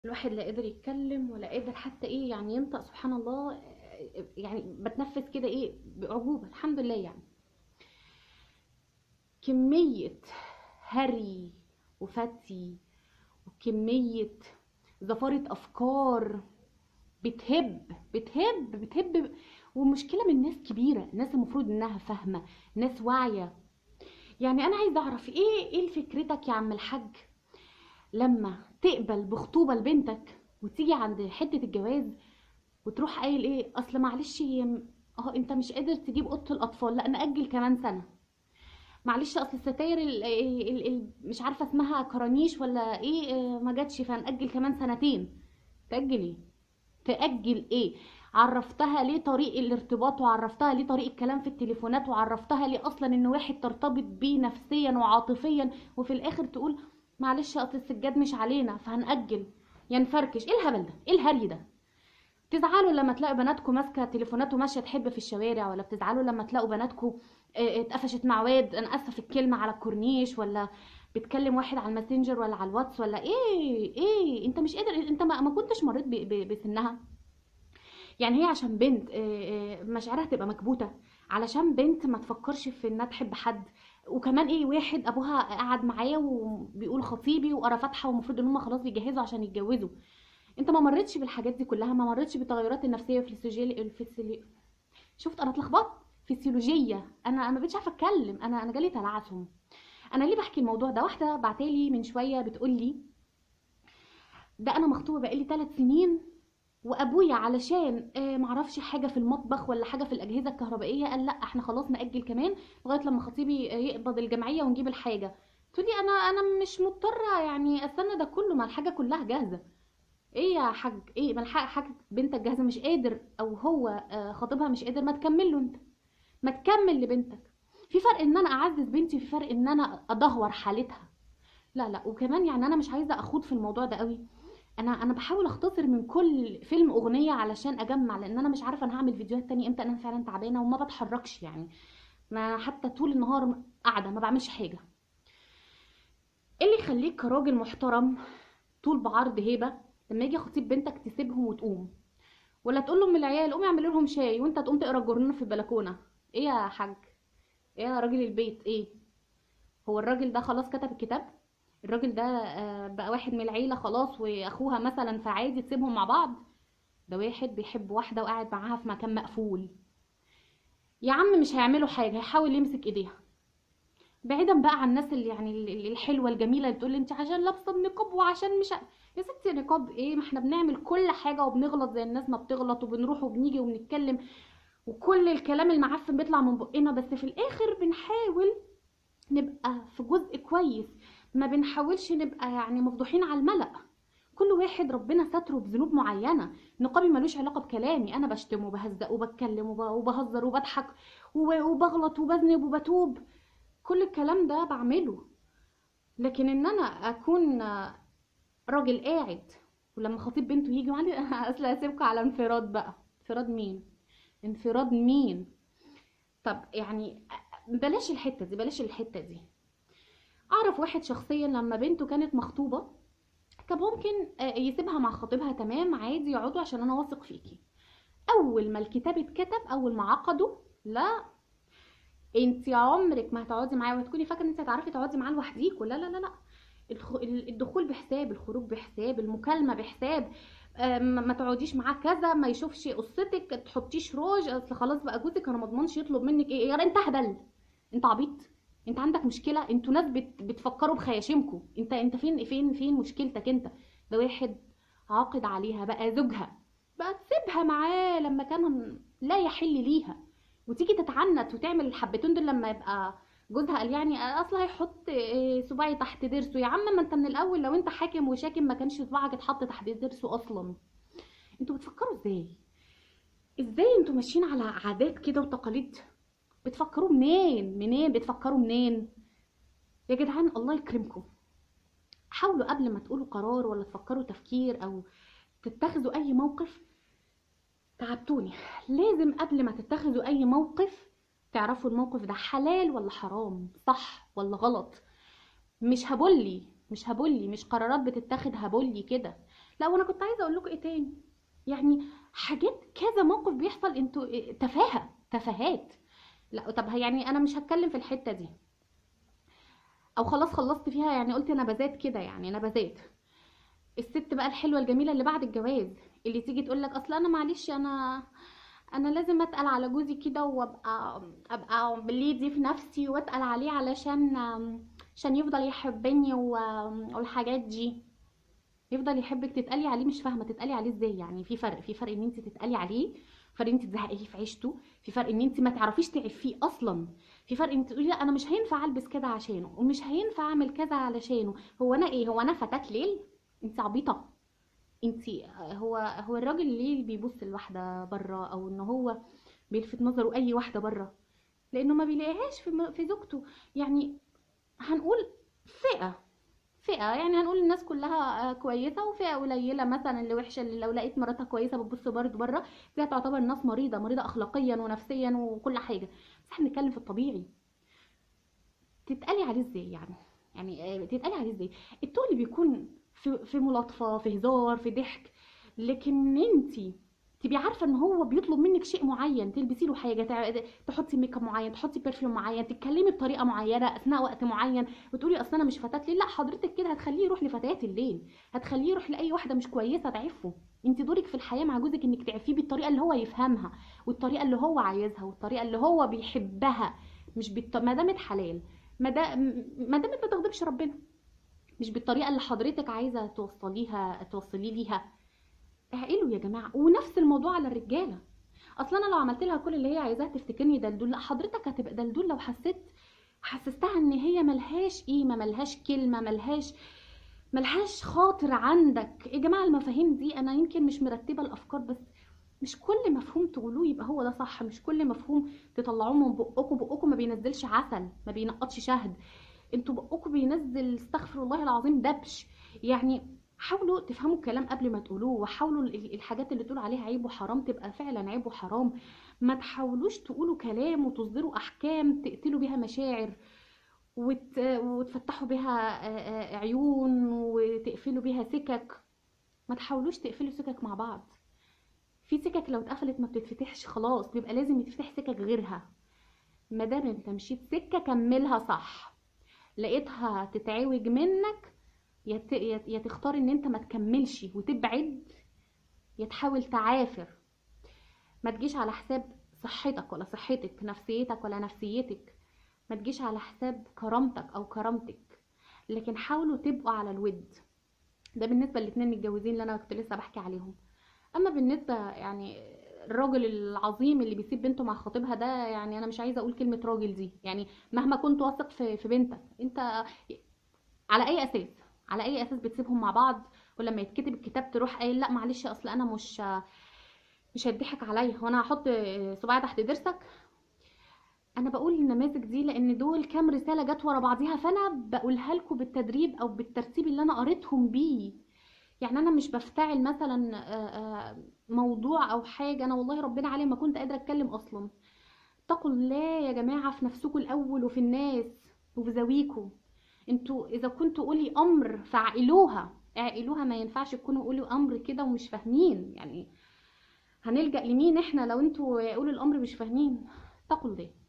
الواحد لا قادر يتكلم ولا قادر حتى ايه يعني ينطق سبحان الله آه، يعني بتنفس كده ايه بعجوبة الحمد لله يعني كمية هري وفتي وكمية زفارة أفكار بتهب بتهب بتهب ومشكلة من ناس كبيرة ناس المفروض إنها فاهمة ناس واعية يعني أنا عايزة أعرف إيه إيه فكرتك يا عم الحاج لما تقبل بخطوبة لبنتك وتيجي عند حتة الجواز وتروح قايل ايه اصل معلش هي م- اه انت مش قادر تجيب اوضه الاطفال لا نأجل كمان سنه معلش اصل الستاير ال ال ال مش عارفه اسمها كرانيش ولا ايه آه، ما جاتش فهنأجل كمان سنتين تأجل ايه تأجل ايه عرفتها ليه طريق الارتباط وعرفتها ليه طريق الكلام في التليفونات وعرفتها ليه اصلا ان واحد ترتبط بيه نفسيا وعاطفيا وفي الاخر تقول معلش اصل السجاد مش علينا فهنأجل يا نفركش ايه الهبل ده ايه الهري ده بتزعلوا لما تلاقوا بناتكم ماسكه تليفونات وماشيه تحب في الشوارع ولا بتزعلوا لما تلاقوا بناتكم آه، اتقفشت مع واد انا اسفه في الكلمه على الكورنيش ولا بتكلم واحد على الماسنجر ولا على الواتس ولا ايه ايه انت مش قادر انت ما, ما كنتش مريت ب- ب- بسنها يعني هي عشان بنت آه، آه، مشاعرها تبقى مكبوته علشان بنت ما تفكرش في انها تحب حد وكمان ايه واحد ابوها قعد معايا وبيقول خطيبي وقرا فاتحه ومفروض ان هم خلاص بيجهزوا عشان يتجوزوا انت ما مريتش بالحاجات دي كلها ما مريتش بالتغيرات النفسيه والفسيولوجيه الفسيولي... شفت انا اتلخبطت فسيولوجيه انا انا ما بقتش عارفه اتكلم انا انا جالي تلعثم انا ليه بحكي الموضوع ده واحده بعتالي من شويه بتقول لي ده انا مخطوبه بقالي ثلاث سنين وابويا علشان آه، معرفش حاجه في المطبخ ولا حاجه في الاجهزه الكهربائيه قال لا احنا خلاص ناجل كمان لغايه لما خطيبي آه، يقبض الجمعيه ونجيب الحاجه تقولي انا انا مش مضطره يعني استنى ده كله ما الحاجه كلها جاهزه ايه يا حاج ايه ما الحق حاجه بنتك جاهزه مش قادر او هو آه، خطيبها مش قادر ما تكمل له انت ما تكمل لبنتك في فرق ان انا اعزز بنتي في فرق ان انا ادهور حالتها لا لا وكمان يعني انا مش عايزه اخوض في الموضوع ده قوي انا انا بحاول اختصر من كل فيلم اغنيه علشان اجمع لان انا مش عارفه انا هعمل فيديوهات تانية امتى انا فعلا تعبانه وما بتحركش يعني ما حتى طول النهار قاعده ما بعملش حاجه ايه اللي يخليك كراجل محترم طول بعرض هيبه لما يجي خطيب بنتك تسيبهم وتقوم ولا تقول لهم العيال قومي اعملي لهم شاي وانت تقوم تقرا الجورنال في البلكونه ايه يا حاج ايه يا راجل البيت ايه هو الراجل ده خلاص كتب الكتاب الراجل ده آه، بقى واحد من العيله خلاص واخوها مثلا فعادي تسيبهم مع بعض ده واحد بيحب واحده وقاعد معاها في مكان مقفول يا عم مش هيعملوا حاجه هيحاول يمسك ايديها بعيدا بقى عن الناس اللي يعني ال- ال- الحلوه الجميله اللي بتقول لي انت عشان لابسه النقاب وعشان مش ع- يا ستي نقاب ايه ما احنا بنعمل كل حاجه وبنغلط زي الناس ما بتغلط وبنروح وبنيجي وبنتكلم وكل الكلام المعفن بيطلع من بقنا بس في الاخر بنحاول نبقى في جزء كويس ما بنحاولش نبقى يعني مفضوحين على الملأ كل واحد ربنا ستره بذنوب معينة نقابي ملوش علاقة بكلامي أنا بشتم وبهزق وبتكلم وب- وبهزر وبضحك وب- وبغلط وبذنب وبتوب كل الكلام ده بعمله لكن ان انا اكون راجل قاعد ولما خطيب بنته يجي معلي اصل هسيبكوا على انفراد بقى انفراد مين انفراد مين طب يعني بلاش الحتة دي بلاش الحتة دي اعرف واحد شخصيا لما بنته كانت مخطوبة كان ممكن آه، يسيبها مع خطيبها تمام عادي يقعدوا عشان انا واثق فيكي اول ما الكتاب اتكتب اول ما عقدوا لا انت عمرك ما هتقعدي معاه وهتكوني فاكره ان انت هتعرفي تقعدي معاه لوحديكوا لا لا لا لا الخ- ال- الدخول بحساب الخروج بحساب المكالمه بحساب آه، ما ما تقعديش معاه كذا ما يشوفش قصتك تحطيش روج اصل خلاص بقى جوزك انا ما اضمنش يطلب منك ايه يا انت هبل انت عبيط انت عندك مشكله انتوا ناس بت... بتفكروا بخياشيمكم انت انت فين فين فين مشكلتك انت ده واحد عاقد عليها بقى زوجها بقى تسيبها معاه لما كان لا يحل ليها وتيجي تتعنت وتعمل الحبتين دول لما يبقى جوزها قال يعني اصل هيحط إيه، صباعي تحت ضرسه يا عم ما انت من الاول لو انت حاكم وشاكم ما كانش صباعك اتحط تحت ضرسه اصلا انتوا بتفكروا ازاي ازاي انتوا ماشيين على عادات كده وتقاليد بتفكروا منين منين بتفكروا منين يا جدعان الله يكرمكم حاولوا قبل ما تقولوا قرار ولا تفكروا تفكير او تتخذوا اي موقف تعبتوني لازم قبل ما تتخذوا اي موقف تعرفوا الموقف ده حلال ولا حرام صح ولا غلط مش هبولي مش هبولي مش قرارات بتتاخد هبولي كده لا وانا كنت عايزه اقول لكم ايه تاني يعني حاجات كذا موقف بيحصل انتوا إيه، تفاهه تفاهات لا طب يعني انا مش هتكلم في الحته دي او خلاص خلصت فيها يعني قلت نبذات كده يعني نبذات الست بقى الحلوه الجميله اللي بعد الجواز اللي تيجي تقول لك اصل انا معلش انا انا لازم اتقل على جوزي كده وابقى ابقى بليدي في نفسي واتقل عليه علشان عشان يفضل يحبني و- والحاجات دي يفضل يحبك تتقلي عليه مش فاهمه تتقلي عليه ازاي يعني في فرق في فرق ان انت تتقلي عليه فرق ان انت تزهقيه في عيشته في فرق ان انت ما تعرفيش تعفيه اصلا في فرق ان انت تقولي لا انا مش هينفع البس كده عشانه ومش هينفع اعمل كذا علشانه هو انا ايه هو انا فتاة ليل انت عبيطه انت هو هو الراجل ليه اللي بيبص لواحده بره او ان هو بيلفت نظره اي واحده بره لانه ما بيلاقيهاش في في زوجته يعني هنقول فئه فئة يعني هنقول الناس كلها آه، كويسة وفئة قليلة مثلا اللي وحشة اللي لو لقيت مراتها كويسة بتبص برضه بره دي تعتبر ناس مريضة مريضة أخلاقيا ونفسيا وكل حاجة بس احنا بنتكلم في الطبيعي تتقلي عليه ازاي يعني يعني آه، تتقلي عليه ازاي التقل بيكون في في ملاطفة في هزار في ضحك لكن انتي تبقي عارفه ان هو بيطلب منك شيء معين تلبسي له حاجه تع- تحطي ميك اب معين تحطي برفيوم معين تتكلمي بطريقه معينه اثناء وقت معين وتقولي اصل انا مش فتاه ليل لا حضرتك كده هتخليه يروح لفتيات الليل هتخليه يروح لاي واحده مش كويسه تعفه انت دورك في الحياه مع جوزك انك تعفيه بالطريقه اللي هو يفهمها والطريقه اللي هو عايزها والطريقه اللي هو بيحبها مش بالط... ما دامت حلال ما دا... ما دامت ما تغضبش ربنا مش بالطريقه اللي حضرتك عايزه توصليها توصلي ليها اعقلوا يا جماعه ونفس الموضوع على الرجاله اصلا انا لو عملت لها كل اللي هي عايزاه تفتكرني دلدول لا حضرتك هتبقى دلدول لو حسيت حسستها ان هي ملهاش قيمه ملهاش كلمه ملهاش ملهاش خاطر عندك يا جماعه المفاهيم دي انا يمكن مش مرتبه الافكار بس مش كل مفهوم تقولوه يبقى هو ده صح مش كل مفهوم تطلعوه من بقكم بقكم ما بينزلش عسل ما بينقطش شهد انتوا بقكم بينزل استغفر الله العظيم دبش يعني حاولوا تفهموا الكلام قبل ما تقولوه وحاولوا ال- الحاجات اللي تقولوا عليها عيب وحرام تبقى فعلا عيب وحرام ما تحاولوش تقولوا كلام وتصدروا احكام تقتلوا بيها مشاعر وت... وتفتحوا بيها آه، آه، عيون وتقفلوا بيها سكك ما تحاولوش تقفلوا سكك مع بعض في سكك لو اتقفلت ما بتتفتحش خلاص بيبقى لازم يتفتح سكك غيرها ما دام انت مشيت سكه كملها صح لقيتها تتعوج منك يا ت- يا يا تختار ان انت ما تكملش وتبعد يا تحاول تعافر ما تجيش على حساب صحتك ولا صحتك نفسيتك ولا نفسيتك ما تجيش على حساب كرامتك او كرامتك لكن حاولوا تبقوا على الود ده بالنسبه للاتنين متجوزين اللي انا كنت لسه بحكي عليهم اما بالنسبه يعني الراجل العظيم اللي بيسيب بنته مع خطيبها ده يعني انا مش عايزه اقول كلمه راجل دي يعني مهما كنت واثق في في بنتك انت على اي اساس على اي اساس بتسيبهم مع بعض ولما يتكتب الكتاب تروح قايل لا معلش اصل انا مش مش هيضحك عليا وانا هحط صباعي تحت ضرسك انا بقول النماذج دي لان دول كام رساله جت ورا بعضيها فانا بقولها لكم بالتدريب او بالترتيب اللي انا قريتهم بيه يعني انا مش بفتعل مثلا آه، آه، موضوع او حاجه انا والله ربنا عليا ما كنت قادره اتكلم اصلا اتقوا الله يا جماعه في نفسكم الاول وفي الناس وفي ذويكم انتوا اذا كنتوا قولي امر فاعقلوها اعقلوها ما ينفعش تكونوا قولوا امر كده ومش فاهمين يعني هنلجأ لمين احنا لو انتوا قولوا الامر مش فاهمين اتقوا الله